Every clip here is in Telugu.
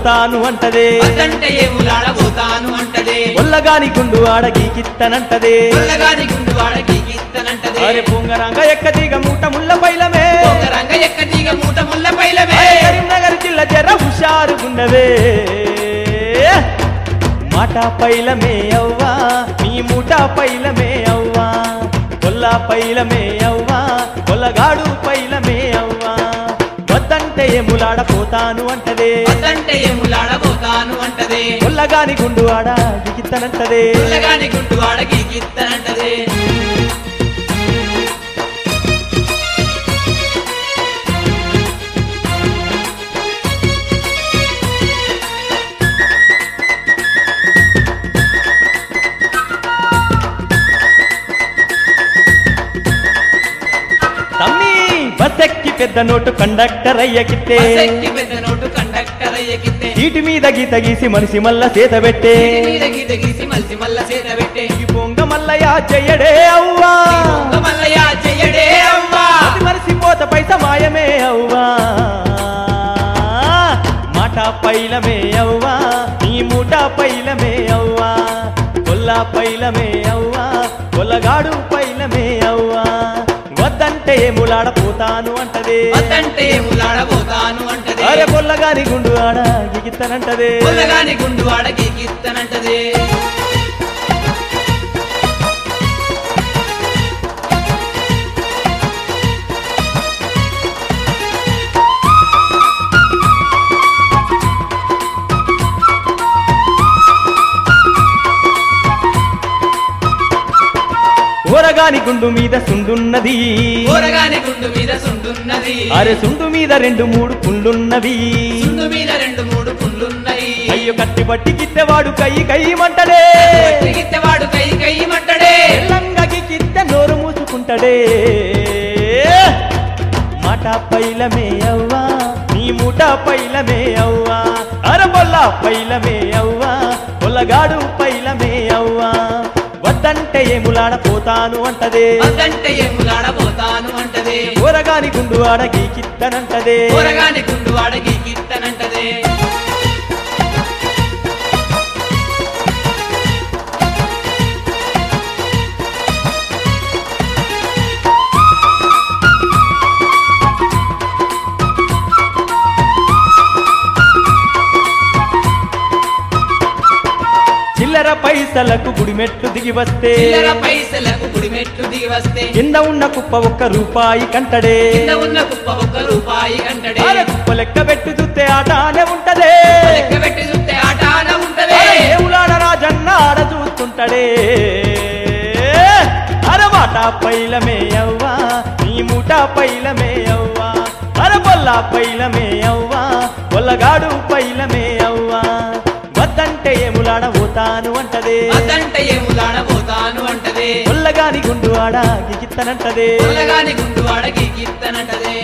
పోతాను అంటదే వద్దంటే ఏములాడబోతాను అంటదే ఒల్లగాని గుండు ఆడ గీకిత్తనంటదే పుల్లగాని గుండు వాడకి గీత్తనంటదే అరే పొంగరంగ ఎక్కదిగ మూట ముళ్ళ పైలమే ఒక రంగ ఎక్క తీగ మూట ముల్ల పైలవే అరే కరీంనగర్ జిల్లా జర హుషారు గుండవే మాట పైలమే అవ్వా నీ మూట పైలమే అవ్వా కొల్ల పైలమే అవ్వా కొల్లగాడు పైలమే అవ్వా వద్దంటే ఎములాడపోతాను అంటదే వద్దంటే ఏములాడబోతాను అంటదే కొల్లగాని గుండు ఆడ దిగిత్తనంటదే పుల్లగాని గుండు వాడకి గీత్తనంటదే తమ్మి బస్సెక్కి పెద్ద నోటు కండక్టర్ అయ్యకిత్తే బస్సెక్కి పెద్ద నోటు కండక్టర్ అయ్యకిత్తే సీటు మీద గీత గీసి మనిషి మల్ల చేత పెట్టే వీడి మీద గీత గీసి మలిసి మల్ల చేత పెట్టే ఈ పొంగ మల్లయ్య చెయ్యడే అవ్వా దొంగ మల్లయ్య చెయ్యడే అవ్వా అది మరిసిపోత పైస మాయమే అవ్వా మాట పైలమే అవ్వా నీ మూట పైలమే అవ్వా కొల్ల పైలమే అవ్వా కొల్లగాడు పైలమే అవ్వా వద్దంటే ఏములాడపోతాను అంటదే వద్దంటే ఏములాడబోతాను అంటదే అరే కొల్లగాని గుండు ఆడ గిగిత్తనంటదే పుల్లగాని గుండు వాడకి గీత్తనంటదే ఊరగాని గుండు మీద సుండున్నది ఊరగాని గుండు మీద సుండున్నది అరే సుండు మీద రెండు మూడు పుండ్లున్నవి సుండు మీద రెండు మూడు పుండ్లున్నాయి అయ్యో కట్టి బట్టి గిత్తెవాడు కై కయ్యమంటడే తిరిగిత్తేవాడు కై కై మంటడే లంగకి గిత్తె నోరు మూసుకుంటడే మాట పైలమే అవ్వా నీ మూట పైలమే అవ్వా అరబొల్ల పైలమే అవ్వా పొల్లగాడు పైలమే అవ్వా వద్దంటే ఏములాడపోతాను అంటదే వద్దంటే ఏములాడబోతాను అంటదే ఊరగాని గుండు ఆడ గీకిత్తనంటదే ఊరగాని గుండు వాడకి గీత్తనంటదే చిల్లర పైసలకు గుడిమెట్లు దిగి వస్తే చిల్లర పైసలకు గుడి మెట్లు దిగి వస్తే కింద ఉన్న కుప్ప ఒక్క రూపాయి కంటడే కింద ఉన్న కుప్ప ఒక్క రూపాయి అంటడే అరే కుప్ప లెక్క పెట్టి చూస్తే ఆటానే ఉంటదే లెక్క పెట్టి చూస్తే ఆట ఆన ఉంటదే అరే ఏవులాడ రాజన్న ఆడ చూస్తుంటడే అరమాట పైలమే అవ్వా నీ మూట పైలమే అవ్వా అరబొల్ల పైలమే అవ్వా పొల్లగాడు పైలమే అవ్వా వద్దంటే ఏములాడ పోతాను అంటదే వద్దంటే ఏములాడబోతాను అంటదే పొల్లగాని గుండు ఆడ గిగిత్తనంటదే పుల్లగాని గుండు వాడకి గీత్తనంటదే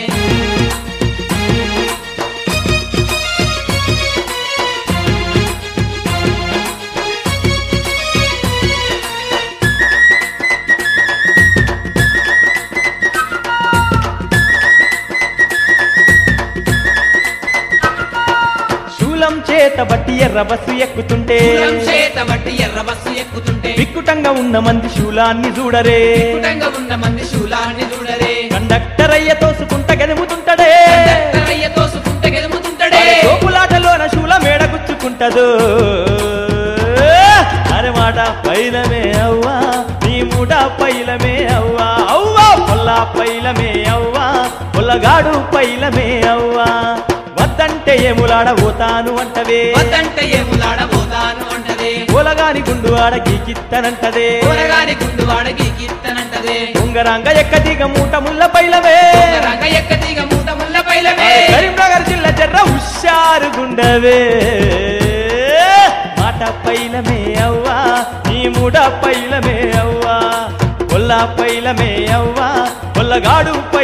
శూలం చేత బట్టి ఎర్ర బస్సు ఎక్కుతుంటే శూలం చేత బట్టి ఎర్ర బస్సు ఎక్కుతుంటే విక్కుటంగా ఉన్న మంది శూలాన్ని చూడరే వికటంగా ఉన్న మంది శూలాన్ని చూడరే కండక్టర్ అయ్య తోసుకుంట గెలుముతుంటడే కండక్టరయ్య తోసుకుంటే గెలుముతుంటడే తోపులాటలోన శూల మేడ గుచ్చుకుంటదు అరే మాట పైలమే అవ్వా నీ మూడ పైలమే అవ్వా అవ్వా పొల్ల పైలమే అవ్వా పొల్లగాడు పైలమే అవ్వా వద్దంటే ఏములాడ పోతాను అంటవే వద్దంటే ఏములాడబోతాను అంటదే పొలగాని గుండు ఆడ గీకిత్తనంటదే కూరగాని గుండు వాడకి గీత్తనంటదే ఉంగరాంగ ఎక్కదిగ మూట ముళ్ళ పైలమే రంగ ఎక్క తీగ మూట ముల్ల పైలవే కరీంనగర్ జిల్లా జర్ర హుషారు గుండవే మాట పైలమే అవ్వా నీ మూడ పైలమే అవ్వా కొల్ల పైలమే అవ్వా కొల్లగాడు పైలమే